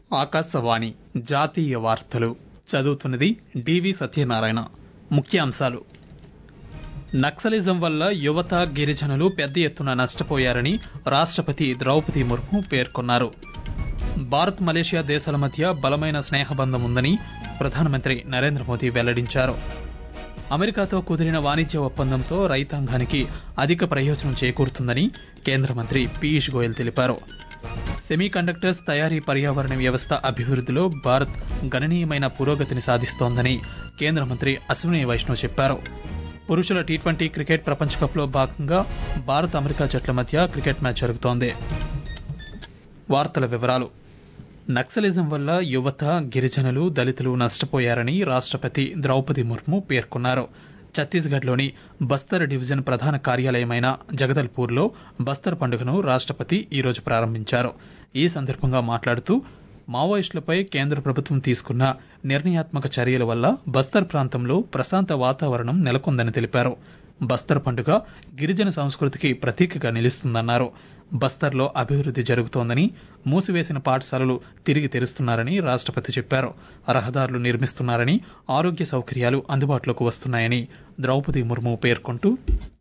ఆకాశవాణి జాతీయ వార్తలు చదువుతున్నది డివి సత్యనారాయణ ముఖ్యాంశాలు నక్సలిజం వల్ల యువత గిరిజనులు పెద్ద ఎత్తున నష్టపోయారని రాష్టపతి ద్రౌపది ముర్ము పేర్కొన్నారు భారత్ మలేషియా దేశాల మధ్య బలమైన స్నేహబంధం ఉందని ప్రధానమంత్రి నరేంద్ర మోదీ వెల్లడించారు అమెరికాతో కుదిరిన వాణిజ్య ఒప్పందంతో రైతాంగానికి అధిక ప్రయోజనం చేకూరుతుందని కేంద్ర మంత్రి పీయూష్ గోయల్ తెలిపారు సెమీ కండక్టర్స్ తయారీ పర్యావరణ వ్యవస్థ అభివృద్ధిలో భారత్ గణనీయమైన పురోగతిని సాధిస్తోందని కేంద్ర మంత్రి అశ్విని వైష్ణవ్ చెప్పారు పురుషుల టీ ట్వంటీ క్రికెట్ ప్రపంచ కప్లో భాగంగా భారత్ అమెరికా జట్ల మధ్య క్రికెట్ మ్యాచ్ జరుగుతోంది వార్తల వివరాలు నక్సలిజం వల్ల యువత గిరిజనులు దళితులు నష్టపోయారని రాష్టపతి ద్రౌపది ముర్ము పేర్కొన్నారు ఛత్తీస్గఢ్లోని బస్తర్ డివిజన్ ప్రధాన కార్యాలయమైన జగదల్పూర్లో బస్తర్ పండుగను రాష్టపతి ఈరోజు ప్రారంభించారు ఈ సందర్భంగా మాట్లాడుతూ మావోయిస్టులపై కేంద్ర ప్రభుత్వం తీసుకున్న నిర్ణయాత్మక చర్యల వల్ల బస్తర్ ప్రాంతంలో ప్రశాంత వాతావరణం నెలకొందని తెలిపారు బస్తర్ పండుగ గిరిజన సంస్కృతికి ప్రతీకగా నిలుస్తుందన్నారు బస్తర్లో అభివృద్ధి జరుగుతోందని మూసివేసిన పాఠశాలలు తిరిగి తెరుస్తున్నారని రాష్టపతి చెప్పారు రహదారులు నిర్మిస్తున్నారని ఆరోగ్య సౌకర్యాలు అందుబాటులోకి వస్తున్నాయని ద్రౌపది ముర్ము పేర్కొంటూ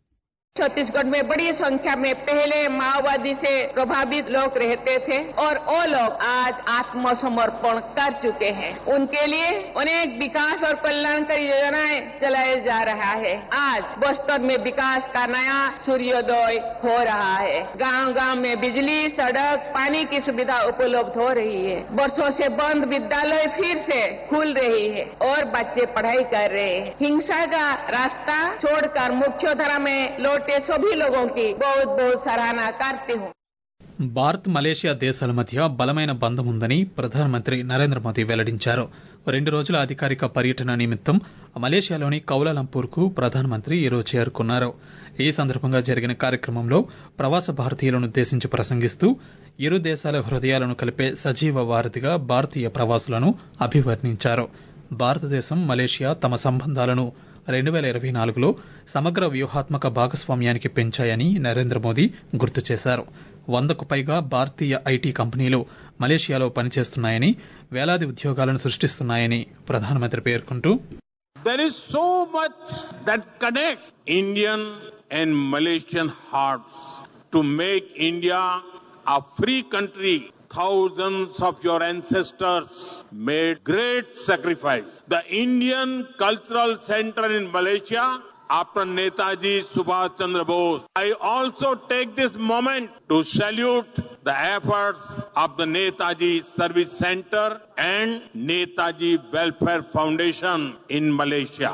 छत्तीसगढ़ में बड़ी संख्या में पहले माओवादी से प्रभावित लोग रहते थे और वो लोग आज आत्मसमर्पण कर चुके हैं उनके लिए अनेक विकास और कल्याणकारी योजनाएं चलाए जा रहा है आज बस्तर में विकास का नया सूर्योदय हो रहा है गांव गांव में बिजली सड़क पानी की सुविधा उपलब्ध हो रही है वर्षों से बंद विद्यालय फिर से खुल रही है और बच्चे पढ़ाई कर रहे हैं हिंसा का रास्ता छोड़कर मुख्य धारा में लौट लौटे सभी लोगों की बहुत बहुत सराहना करती हूँ భారత్ మలేషియా దేశాల మధ్య బలమైన బంధం ఉందని ప్రధానమంత్రి నరేంద్ర మోదీ వెల్లడించారు రెండు రోజుల అధికారిక పర్యటన నిమిత్తం మలేషియాలోని కౌలాలంపూర్ కు ప్రధానమంత్రి ఈరోజు చేరుకున్నారు ఈ సందర్భంగా జరిగిన కార్యక్రమంలో ప్రవాస భారతీయులను ఉద్దేశించి ప్రసంగిస్తూ ఇరు దేశాల హృదయాలను కలిపే సజీవ వారధిగా భారతీయ ప్రవాసులను అభివర్ణించారు భారతదేశం మలేషియా తమ సంబంధాలను రెండు వేల ఇరవై నాలుగులో సమగ్ర వ్యూహాత్మక భాగస్వామ్యానికి పెంచాయని నరేంద్ర మోదీ గుర్తు చేశారు వందకు పైగా భారతీయ ఐటీ కంపెనీలు మలేషియాలో పనిచేస్తున్నాయని వేలాది ఉద్యోగాలను సృష్టిస్తున్నాయని ప్రధానమంత్రి పేర్కొంటూ There is so much that connects Indian and Malaysian hearts to make India a free country thousands of your ancestors made great sacrifice. The Indian Cultural Center in Malaysia after Netaji Subhash Chandra Bose. I also take this moment to salute the efforts of the Netaji Service Center and Netaji Welfare Foundation in Malaysia.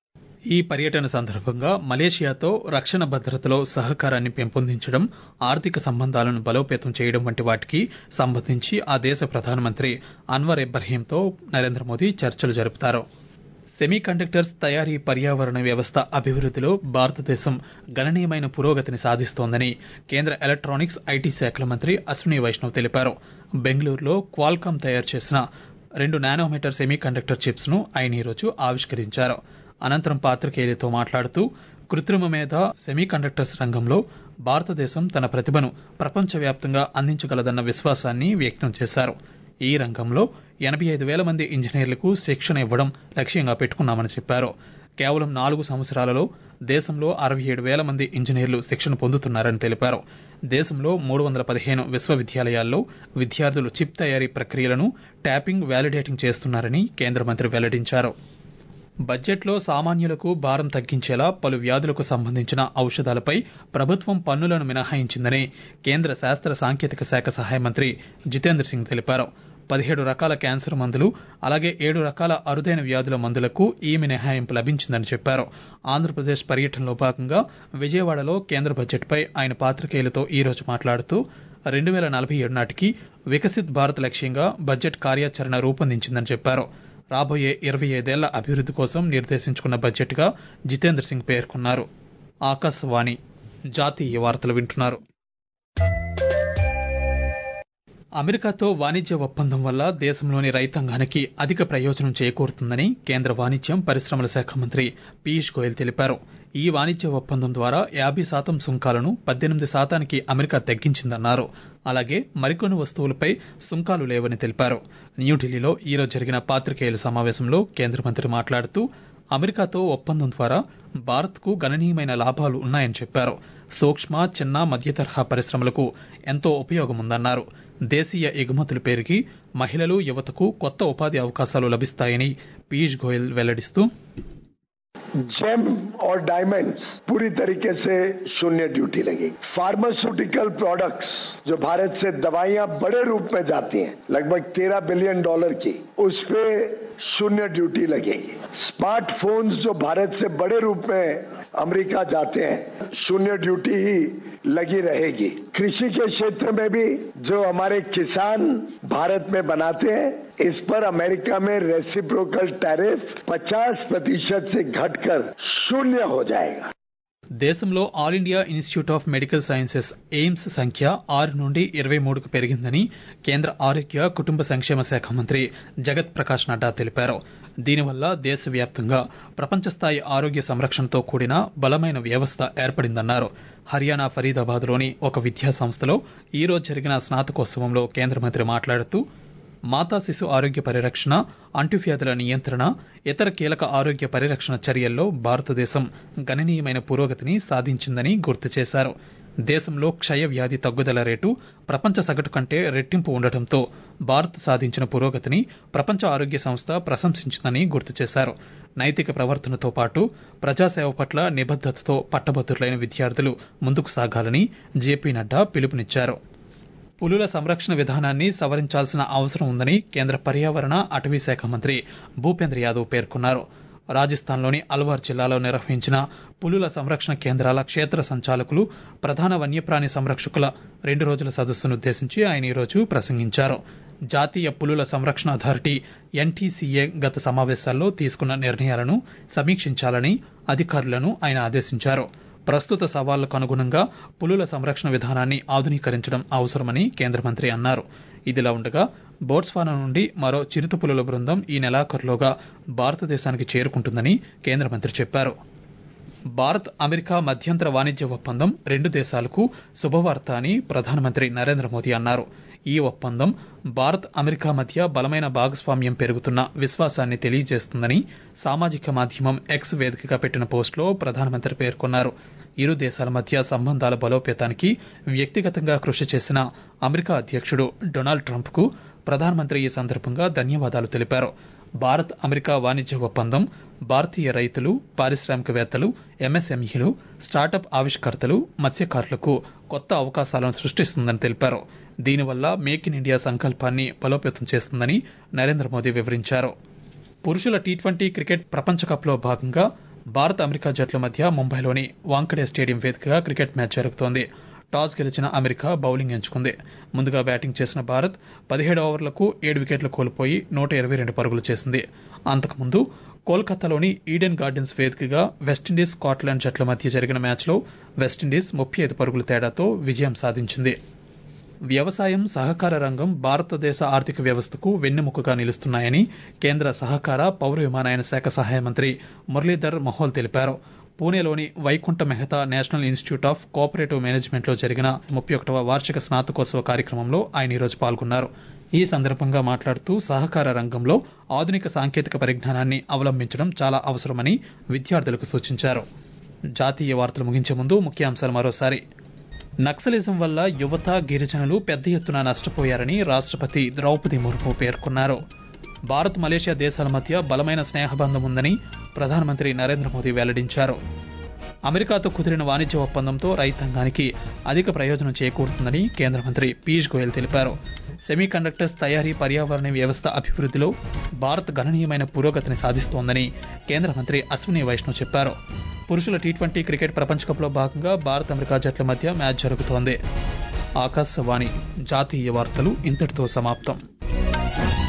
ఈ పర్యటన సందర్భంగా మలేషియాతో రక్షణ భద్రతలో సహకారాన్ని పెంపొందించడం ఆర్థిక సంబంధాలను బలోపేతం చేయడం వంటి వాటికి సంబంధించి ఆ దేశ ప్రధానమంత్రి అన్వర్ ఇబ్రహీంతో నరేంద్ర మోదీ చర్చలు జరుపుతారు సెమీ కండక్టర్స్ తయారీ పర్యావరణ వ్యవస్థ అభివృద్ధిలో భారతదేశం గణనీయమైన పురోగతిని సాధిస్తోందని కేంద్ర ఎలక్ట్రానిక్స్ ఐటీ శాఖల మంత్రి అశ్విని వైష్ణవ్ తెలిపారు బెంగళూరులో క్వాల్కామ్ తయారు చేసిన రెండు నానోమీటర్ సెమీ కండక్టర్ చిప్స్ ను ఆయన ఈరోజు ఆవిష్కరించారు అనంతరం పాత్రికేయులతో మాట్లాడుతూ కృత్రిమ మీద సెమీ కండక్టర్స్ రంగంలో భారతదేశం తన ప్రతిభను ప్రపంచవ్యాప్తంగా అందించగలదన్న విశ్వాసాన్ని వ్యక్తం చేశారు ఈ రంగంలో ఎనభై ఐదు వేల మంది ఇంజనీర్లకు శిక్షణ ఇవ్వడం లక్ష్యంగా పెట్టుకున్నామని చెప్పారు కేవలం నాలుగు సంవత్సరాలలో దేశంలో అరవై ఏడు వేల మంది ఇంజనీర్లు శిక్షణ పొందుతున్నారని తెలిపారు దేశంలో మూడు వందల పదిహేను విశ్వవిద్యాలయాల్లో విద్యార్థులు చిప్ తయారీ ప్రక్రియలను ట్యాపింగ్ వ్యాలిడేటింగ్ చేస్తున్నారని కేంద్ర మంత్రి వెల్లడించారు బడ్జెట్లో సామాన్యులకు భారం తగ్గించేలా పలు వ్యాధులకు సంబంధించిన ఔషధాలపై ప్రభుత్వం పన్నులను మినహాయించిందని కేంద్ర శాస్త్ర సాంకేతిక శాఖ సహాయ మంత్రి జితేంద్ర సింగ్ తెలిపారు పదిహేడు రకాల క్యాన్సర్ మందులు అలాగే ఏడు రకాల అరుదైన వ్యాధుల మందులకు ఈ మినహాయింపు లభించిందని చెప్పారు ఆంధ్రప్రదేశ్ పర్యటనలో భాగంగా విజయవాడలో కేంద్ర బడ్జెట్పై ఆయన పాత్రికేయులతో ఈ రోజు మాట్లాడుతూ రెండు వేల నలభై ఏడు నాటికి వికసిత్ భారత్ లక్ష్యంగా బడ్జెట్ కార్యాచరణ రూపొందించిందని చెప్పారు రాబోయే ఇరవై ఐదేళ్ల అభివృద్ధి కోసం నిర్దేశించుకున్న బడ్జెట్గా జితేంద్ర సింగ్ పేర్కొన్నారు ఆకాశవాణి జాతీయ వార్తలు వింటున్నారు అమెరికాతో వాణిజ్య ఒప్పందం వల్ల దేశంలోని రైతాంగానికి అధిక ప్రయోజనం చేకూరుతుందని కేంద్ర వాణిజ్యం పరిశ్రమల శాఖ మంత్రి పీయూష్ గోయల్ తెలిపారు ఈ వాణిజ్య ఒప్పందం ద్వారా యాభై శాతం సుంకాలను పద్దెనిమిది శాతానికి అమెరికా తగ్గించిందన్నారు అలాగే మరికొన్ని వస్తువులపై సుంకాలు లేవని తెలిపారు న్యూఢిల్లీలో ఈరోజు జరిగిన పాత్రికేయుల సమావేశంలో కేంద్ర మంత్రి మాట్లాడుతూ అమెరికాతో ఒప్పందం ద్వారా భారత్కు గణనీయమైన లాభాలు ఉన్నాయని చెప్పారు సూక్ష్మ చిన్న మధ్య తరహా పరిశ్రమలకు ఎంతో ఉపయోగముందన్నారు దేశీయ ఎగుమతులు పెరిగి మహిళలు యువతకు కొత్త ఉపాధి అవకాశాలు లభిస్తాయని పీయూష్ గోయల్ వెల్లడిస్తూ जेम और डायमंड्स पूरी तरीके से शून्य ड्यूटी लगेगी फार्मास्यूटिकल प्रोडक्ट्स जो भारत से दवाइयां बड़े रूप में जाती हैं लगभग तेरह बिलियन डॉलर की उस पे शून्य ड्यूटी लगेगी स्मार्टफोन्स जो भारत से बड़े रूप में अमेरिका जाते हैं शून्य ड्यूटी ही लगी रहेगी कृषि के क्षेत्र में भी जो हमारे किसान भारत में बनाते हैं इस पर अमेरिका में रेसिप्रोकल टैरिफ 50 प्रतिशत से घटकर शून्य हो जाएगा దేశంలో all India institute of medical sciences AIIMS సంఖ్య ఆరు నుండి ఇరవై మూడుకు పెరిగిందని కేంద్ర ఆరోగ్య కుటుంబ సంక్షేమ శాఖ మంత్రి జగత్ ప్రకాష్ నడ్డా తెలిపారు దీనివల్ల దేశవ్యాప్తంగా ప్రపంచ స్థాయి ఆరోగ్య సంరక్షణతో కూడిన బలమైన వ్యవస్థ ఏర్పడిందన్నారు హర్యానా ఫరీదాబాద్లోని ఒక విద్యా సంస్థలో ఈ రోజు జరిగిన స్నాతకోత్సవంలో కేంద్ర మంత్రి మాట్లాడుతూ మాతా శిశు ఆరోగ్య పరిరక్షణ అంటువ్యాధుల నియంత్రణ ఇతర కీలక ఆరోగ్య పరిరక్షణ చర్యల్లో భారతదేశం గణనీయమైన పురోగతిని సాధించిందని గుర్తు చేశారు దేశంలో క్షయ వ్యాధి తగ్గుదల రేటు ప్రపంచ సగటు కంటే రెట్టింపు ఉండటంతో భారత్ సాధించిన పురోగతిని ప్రపంచ ఆరోగ్య సంస్థ ప్రశంసించిందని గుర్తు చేశారు నైతిక ప్రవర్తనతో పాటు ప్రజాసేవ పట్ల నిబద్దతతో పట్టభద్రులైన విద్యార్థులు ముందుకు సాగాలని జేపీ నడ్డా పిలుపునిచ్చారు పులుల సంరక్షణ విధానాన్ని సవరించాల్సిన అవసరం ఉందని కేంద్ర పర్యావరణ అటవీ శాఖ మంత్రి భూపేంద్ర యాదవ్ పేర్కొన్నారు రాజస్థాన్లోని అల్వార్ జిల్లాలో నిర్వహించిన పులుల సంరక్షణ కేంద్రాల క్షేత్ర సంచాలకులు ప్రధాన వన్యప్రాణి సంరక్షకుల రెండు రోజుల సదస్సును ఉద్దేశించి ఆయన ఈరోజు ప్రసంగించారు జాతీయ పులుల సంరక్షణ అథారిటీ ఎన్టీసీఏ గత సమావేశాల్లో తీసుకున్న నిర్ణయాలను సమీక్షించాలని అధికారులను ఆయన ఆదేశించారు ప్రస్తుత సవాళ్లకు అనుగుణంగా పులుల సంరక్షణ విధానాన్ని ఆధునీకరించడం అవసరమని కేంద్ర మంత్రి అన్నారు ఇదిలా ఉండగా బోట్స్వానా నుండి మరో చిరుత పులుల బృందం ఈ నెలాఖరులోగా భారతదేశానికి చేరుకుంటుందని కేంద్ర మంత్రి చెప్పారు భారత్ అమెరికా మధ్యంతర వాణిజ్య ఒప్పందం రెండు దేశాలకు శుభవార్త అని ప్రధానమంత్రి నరేంద్ర మోదీ అన్నారు ఈ ఒప్పందం భారత్ అమెరికా మధ్య బలమైన భాగస్వామ్యం పెరుగుతున్న విశ్వాసాన్ని తెలియజేస్తుందని సామాజిక మాధ్యమం ఎక్స్ వేదికగా పెట్టిన పోస్టులో ప్రధానమంత్రి పేర్కొన్నారు ఇరు దేశాల మధ్య సంబంధాల బలోపేతానికి వ్యక్తిగతంగా కృషి చేసిన అమెరికా అధ్యక్షుడు డొనాల్డ్ ట్రంప్ కు ప్రధానమంత్రి ఈ సందర్భంగా ధన్యవాదాలు తెలిపారు భారత్ అమెరికా వాణిజ్య ఒప్పందం భారతీయ రైతులు పారిశ్రామికవేత్తలు ఎంఎస్ఎంఈలు స్టార్టప్ ఆవిష్కర్తలు మత్స్యకారులకు కొత్త అవకాశాలను సృష్టిస్తుందని తెలిపారు దీనివల్ల మేక్ ఇన్ ఇండియా సంకల్పాన్ని బలోపేతం చేస్తుందని నరేంద్ర మోదీ వివరించారు పురుషుల టీ ట్వంటీ క్రికెట్ ప్రపంచ కప్లో భాగంగా భారత్ అమెరికా జట్ల మధ్య ముంబైలోని వాంకడే స్టేడియం వేదికగా క్రికెట్ మ్యాచ్ జరుగుతోంది టాస్ గెలిచిన అమెరికా బౌలింగ్ ఎంచుకుంది ముందుగా బ్యాటింగ్ చేసిన భారత్ పదిహేడు ఓవర్లకు ఏడు వికెట్లు కోల్పోయి నూట ఇరవై రెండు పరుగులు చేసింది అంతకుముందు కోల్కతాలోని ఈడెన్ గార్డెన్స్ వేదికగా వెస్టిండీస్ స్కాట్లాండ్ జట్ల మధ్య జరిగిన మ్యాచ్లో వెస్టిండీస్ ముప్పై ఐదు పరుగుల తేడాతో విజయం సాధించింది వ్యవసాయం సహకార రంగం భారతదేశ ఆర్థిక వ్యవస్థకు వెన్నెముకగా నిలుస్తున్నాయని కేంద్ర సహకార పౌర విమానయాన శాఖ సహాయ మంత్రి మురళీధర్ మొహోల్ తెలిపారు పూణేలోని Vaikunth Mehta national institute of cooperative management లో జరిగిన ముప్పై ఒకటవ వార్షిక స్నాతకోత్సవ కార్యక్రమంలో ఆయన ఈరోజు పాల్గొన్నారు ఈ సందర్భంగా మాట్లాడుతూ సహకార రంగంలో ఆధునిక సాంకేతిక పరిజ్ఞానాన్ని అవలంబించడం చాలా అవసరమని విద్యార్థులకు సూచించారు జాతీయ వార్తలు ముగించే ముందు ముఖ్యాంశాలు మరోసారి నక్సలిజం వల్ల యువత గిరిజనులు పెద్ద ఎత్తున నష్టపోయారని రాష్ట్రపతి ద్రౌపది ముర్ము పేర్కొన్నారు భారత్ మలేషియా దేశాల మధ్య బలమైన స్నేహబంధం ఉందని ప్రధానమంత్రి నరేంద్ర మోదీ వెల్లడించారు అమెరికాతో కుదిరిన వాణిజ్య ఒప్పందంతో రైతాంగానికి అధిక ప్రయోజనం చేకూరుతుందని కేంద్ర మంత్రి పీయూష్ గోయల్ తెలిపారు సెమీ కండక్టర్స్ తయారీ పర్యావరణ వ్యవస్థ అభివృద్ధిలో భారత్ గణనీయమైన పురోగతిని సాధిస్తోందని కేంద్ర మంత్రి అశ్విని వైష్ణవ్ చెప్పారు పురుషుల టీ ట్వంటీ క్రికెట్ ప్రపంచ కప్లో భాగంగా భారత్ అమెరికా జట్ల మధ్య మ్యాచ్ జరుగుతోంది ఆకాశవాణి జాతీయ వార్తలు ఇంతటితో సమాప్తం